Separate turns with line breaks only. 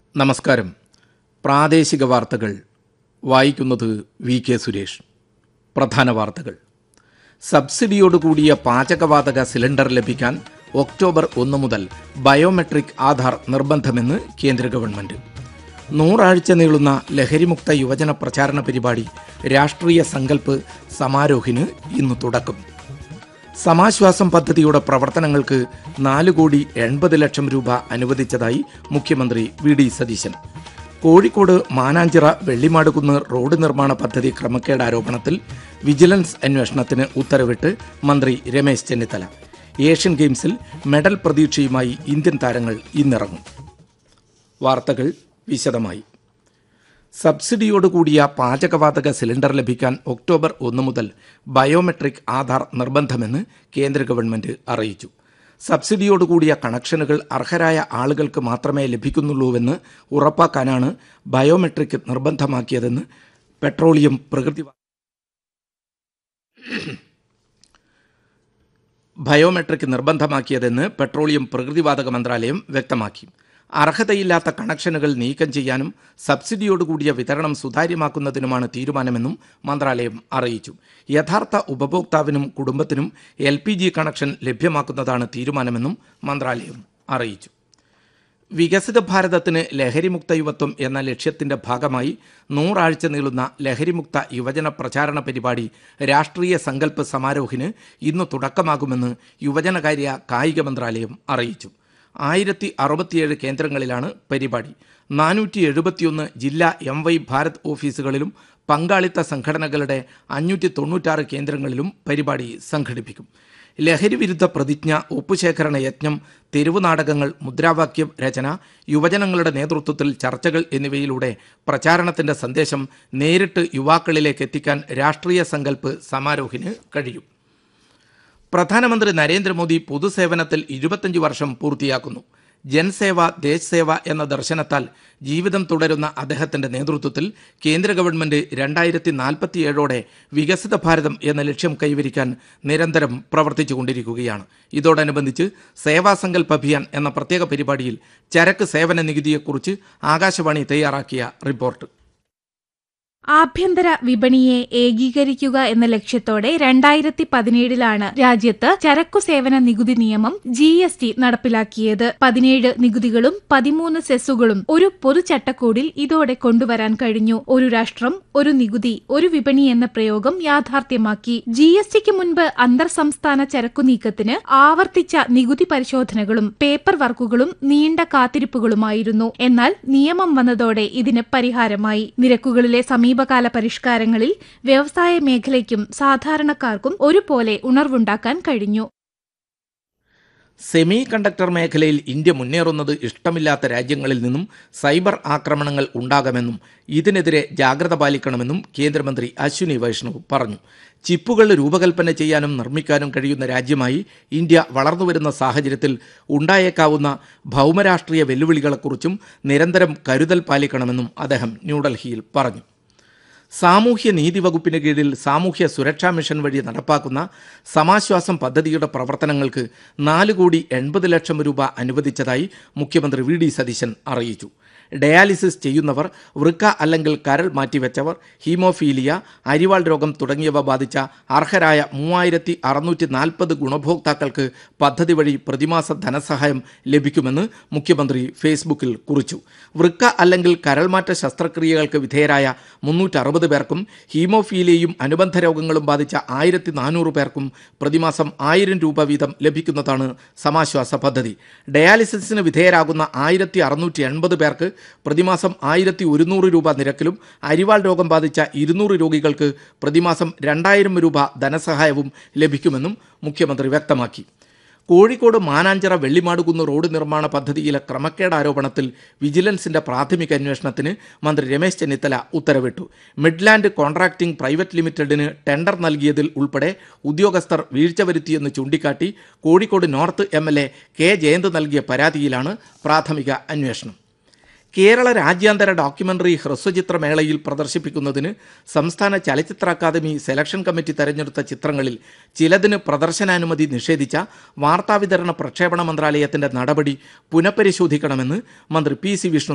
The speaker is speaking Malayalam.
നമസ്കാരം പ്രാദേശിക വാർത്തകൾ വായിക്കുന്നത് വി കെ സുരേഷ് പ്രധാന വാർത്തകൾ സബ്സിഡിയോടുകൂടിയ പാചകവാതക സിലിണ്ടർ ലഭിക്കാൻ ഒക്ടോബർ ഒന്ന് മുതൽ ബയോമെട്രിക് ആധാർ നിർബന്ധമെന്ന് കേന്ദ്ര ഗവൺമെന്റ് നൂറാഴ്ച നീളുന്ന ലഹരിമുക്ത യുവജന പ്രചാരണ പരിപാടി രാഷ്ട്രീയ സങ്കല്പ് സമാരോഹിന് ഇന്ന് തുടക്കം സമാശ്വാസം പദ്ധതിയുടെ പ്രവർത്തനങ്ങൾക്ക് നാല് കോടി എൺപത് ലക്ഷം രൂപ അനുവദിച്ചതായി മുഖ്യമന്ത്രി V D Satheesan Kozhikode Mananchira Vellimadukunnu road നിർമ്മാണ പദ്ധതി ക്രമക്കേട് ആരോപണത്തിൽ വിജിലൻസ് അന്വേഷണത്തിന് ഉത്തരവിട്ട് മന്ത്രി രമേശ് ചെന്നിത്തല ഏഷ്യൻ ഗെയിംസിൽ മെഡൽ പ്രതീക്ഷയുമായി ഇന്ത്യൻ താരങ്ങൾ ഇന്നിറങ്ങും വാർത്തകൾ വിശദമായി സബ്സിഡിയോടുകൂടിയ പാചകവാതക സിലിണ്ടർ ലഭിക്കാൻ ഒക്ടോബർ ഒന്ന് മുതൽ ബയോമെട്രിക് ആധാർ നിർബന്ധമെന്ന് കേന്ദ്ര ഗവൺമെന്റ് അറിയിച്ചു സബ്സിഡിയോടുകൂടിയ കണക്ഷനുകൾ അർഹരായ ആളുകൾക്ക് മാത്രമേ ലഭിക്കുന്നുള്ളൂവെന്ന് ഉറപ്പാക്കാനാണ് ബയോമെട്രിക് നിർബന്ധമാക്കിയതെന്ന് പെട്രോളിയം പ്രകൃതി ബയോമെട്രിക് നിർബന്ധമാക്കിയതെന്ന് പെട്രോളിയം പ്രകൃതിവാതക മന്ത്രാലയം വ്യക്തമാക്കി അർഹതയില്ലാത്ത കണക്ഷനുകൾ നീക്കം ചെയ്യാനും സബ്സിഡിയോടുകൂടിയ വിതരണം സുതാര്യമാക്കുന്നതിനുമാണ് തീരുമാനമെന്നും മന്ത്രാലയം അറിയിച്ചു യഥാർത്ഥ ഉപഭോക്താവിനും കുടുംബത്തിനും എൽ കണക്ഷൻ ലഭ്യമാക്കുന്നതാണ് തീരുമാനമെന്നും മന്ത്രാലയം അറിയിച്ചു വികസിത ഭാരതത്തിന് ലഹരിമുക്ത യുവത്വം എന്ന ലക്ഷ്യത്തിന്റെ ഭാഗമായി നൂറാഴ്ച നീളുന്ന ലഹരിമുക്ത യുവജന പ്രചാരണ പരിപാടി രാഷ്ട്രീയ സങ്കല്പ സമാരോഹിന് ഇന്ന് തുടക്കമാകുമെന്ന് യുവജനകാര്യ കായിക മന്ത്രാലയം അറിയിച്ചു ആയിരത്തി അറുപത്തിയേഴ് കേന്ദ്രങ്ങളിലാണ് പരിപാടി നാനൂറ്റി എഴുപത്തിയൊന്ന് ജില്ലാ എം വൈ ഭാരത് ഓഫീസുകളിലും പങ്കാളിത്ത സംഘടനകളുടെ അഞ്ഞൂറ്റി തൊണ്ണൂറ്റാറ് കേന്ദ്രങ്ങളിലും പരിപാടി സംഘടിപ്പിക്കും ലഹരി വിരുദ്ധ പ്രതിജ്ഞ ഒപ്പുശേഖരണ യജ്ഞം തെരുവു നാടകങ്ങൾ മുദ്രാവാക്യം രചന യുവജനങ്ങളുടെ നേതൃത്വത്തിൽ ചർച്ചകൾ എന്നിവയിലൂടെ പ്രചാരണത്തിന്റെ സന്ദേശം നേരിട്ട് യുവാക്കളിലേക്ക് എത്തിക്കാൻ രാഷ്ട്രീയ സങ്കല്പ് സമാരോഹിന് കഴിയും പ്രധാനമന്ത്രി നരേന്ദ്രമോദി പൊതുസേവനത്തിൽ ഇരുപത്തഞ്ച് വർഷം പൂർത്തിയാക്കുന്നു ജൻസേവ ദേശ് സേവ എന്ന ദർശനത്താൽ ജീവിതം തുടരുന്ന അദ്ദേഹത്തിന്റെ നേതൃത്വത്തിൽ കേന്ദ്ര ഗവൺമെന്റ് രണ്ടായിരത്തി നാൽപ്പത്തിയേഴോടെ വികസിത ഭാരതം എന്ന ലക്ഷ്യം കൈവരിക്കാൻ നിരന്തരം പ്രവർത്തിച്ചുകൊണ്ടിരിക്കുകയാണ് ഇതോടനുബന്ധിച്ച് സേവാസങ്കൽപ് അഭിയാൻ എന്ന പ്രത്യേക പരിപാടിയിൽ ചരക്ക് സേവന നികുതിയെക്കുറിച്ച് ആകാശവാണി തയ്യാറാക്കിയ റിപ്പോർട്ട്
ആഭ്യന്തര വിപണിയെ ഏകീകരിക്കുക എന്ന ലക്ഷ്യത്തോടെ രണ്ടായിരത്തി പതിനേഴിലാണ് രാജ്യത്ത് ചരക്കു സേവന നികുതി നിയമം ജി എസ് ടി നടപ്പിലാക്കിയത് പതിനേഴ് നികുതികളും പതിമൂന്ന് സെസ്സുകളും ഒരു പൊതു ചട്ടക്കൂടിൽ ഇതോടെ കൊണ്ടുവരാൻ കഴിഞ്ഞു ഒരു രാഷ്ട്രം ഒരു നികുതി ഒരു വിപണി എന്ന പ്രയോഗം യാഥാർത്ഥ്യമാക്കി ജി എസ് ടിക്ക് മുൻപ് അന്തർ സംസ്ഥാന ചരക്കു നീക്കത്തിന് ആവർത്തിച്ച നികുതി പരിശോധനകളും പേപ്പർ വർക്കുകളും നീണ്ട കാത്തിരിപ്പുകളുമായിരുന്നു എന്നാൽ നിയമം വന്നതോടെ ഇതിന് പരിഹാരമായി നിരക്കുകളിലെ സമീപകാല പരിഷ്കാരങ്ങളിൽ വ്യവസായ മേഖലയ്ക്കും സാധാരണക്കാർക്കും ഒരുപോലെ ഉണർവുണ്ടാക്കാൻ കഴിഞ്ഞു
സെമി കണ്ടക്ടർ മേഖലയിൽ ഇന്ത്യ മുന്നേറുന്നത് ഇഷ്ടമില്ലാത്ത രാജ്യങ്ങളിൽ നിന്നും സൈബർ ആക്രമണങ്ങൾ ഉണ്ടാകാമെന്നും ഇതിനെതിരെ ജാഗ്രത പാലിക്കണമെന്നും കേന്ദ്രമന്ത്രി അശ്വിനി വൈഷ്ണവ് പറഞ്ഞു ചിപ്പുകൾ രൂപകൽപ്പന ചെയ്യാനും നിർമ്മിക്കാനും കഴിയുന്ന രാജ്യമായി ഇന്ത്യ വളർന്നുവരുന്ന സാഹചര്യത്തിൽ ഉണ്ടായേക്കാവുന്ന ഭൗമരാഷ്ട്രീയ വെല്ലുവിളികളെക്കുറിച്ചും നിരന്തരം കരുതൽ പാലിക്കണമെന്നും അദ്ദേഹം ന്യൂഡൽഹിയിൽ പറഞ്ഞു സാമൂഹ്യ നീതി വകുപ്പിന് കീഴിൽ സാമൂഹ്യ സുരക്ഷാ മിഷൻ വഴി നടപ്പാക്കുന്ന സമാശ്വാസം പദ്ധതിയുടെ പ്രവർത്തനങ്ങൾക്ക് നാല് കോടി എൺപത് ലക്ഷം രൂപ അനുവദിച്ചതായി മുഖ്യമന്ത്രി വി ഡി സതീശൻ അറിയിച്ചു ഡയാലിസിസ് ചെയ്യുന്നവർ വൃക്ക അല്ലെങ്കിൽ കരൾ മാറ്റിവെച്ചവർ ഹീമോഫീലിയ അരിവാൾ രോഗം തുടങ്ങിയവ ബാധിച്ച അർഹരായ മൂവായിരത്തി അറുന്നൂറ്റി നാൽപ്പത് ഗുണഭോക്താക്കൾക്ക് പദ്ധതി വഴി പ്രതിമാസ ധനസഹായം ലഭിക്കുമെന്ന് മുഖ്യമന്ത്രി ഫേസ്ബുക്കിൽ കുറിച്ചു വൃക്ക അല്ലെങ്കിൽ കരൾമാറ്റ ശസ്ത്രക്രിയകൾക്ക് വിധേയരായ മുന്നൂറ്റി അറുപത് പേർക്കും ഹീമോഫീലിയയും അനുബന്ധ രോഗങ്ങളും ബാധിച്ച ആയിരത്തി നാനൂറ് പേർക്കും പ്രതിമാസം ആയിരം രൂപ വീതം ലഭിക്കുന്നതാണ് സമാശ്വാസ പദ്ധതി ഡയാലിസിസിന് വിധേയരാകുന്ന ആയിരത്തി അറുന്നൂറ്റി എൺപത് പേർക്ക് പ്രതിമാസം ആയിരത്തി ഒരുന്നൂറ് രൂപ നിരക്കിലും അരിവാൾ രോഗം ബാധിച്ച ഇരുന്നൂറ് രോഗികൾക്ക് പ്രതിമാസം രണ്ടായിരം രൂപ ധനസഹായവും ലഭിക്കുമെന്നും മുഖ്യമന്ത്രി വ്യക്തമാക്കി കോഴിക്കോട് മാനാഞ്ചിറ വെള്ളിമാടുകുന്ന് റോഡ് നിർമ്മാണ പദ്ധതിയിലെ ക്രമക്കേട് ആരോപണത്തിൽ വിജിലൻസിന്റെ പ്രാഥമിക അന്വേഷണത്തിന് മന്ത്രി രമേശ് ചെന്നിത്തല ഉത്തരവിട്ടു മിഡ്ലാൻഡ് കോൺട്രാക്ടിംഗ് പ്രൈവറ്റ് ലിമിറ്റഡിന് ടെൻഡർ നൽകിയതിൽ ഉൾപ്പെടെ ഉദ്യോഗസ്ഥർ വീഴ്ച വരുത്തിയെന്ന് ചൂണ്ടിക്കാട്ടി Kozhikode north M L A K Jayanth നൽകിയ പരാതിയിലാണ് പ്രാഥമിക അന്വേഷണം കേരള രാജ്യാന്തര ഡോക്യുമെന്ററി ഹ്രസ്വചിത്രമേളയിൽ പ്രദർശിപ്പിക്കുന്നതിന് സംസ്ഥാന ചലച്ചിത്ര അക്കാദമി സെലക്ഷൻ കമ്മിറ്റി തെരഞ്ഞെടുത്ത ചിത്രങ്ങളിൽ ചിലതിന് പ്രദർശനാനുമതി നിഷേധിച്ച വാർത്താവിതരണ പ്രക്ഷേപണ മന്ത്രാലയത്തിന്റെ നടപടി പുനഃപരിശോധിക്കണമെന്ന് മന്ത്രി പി സി വിഷ്ണു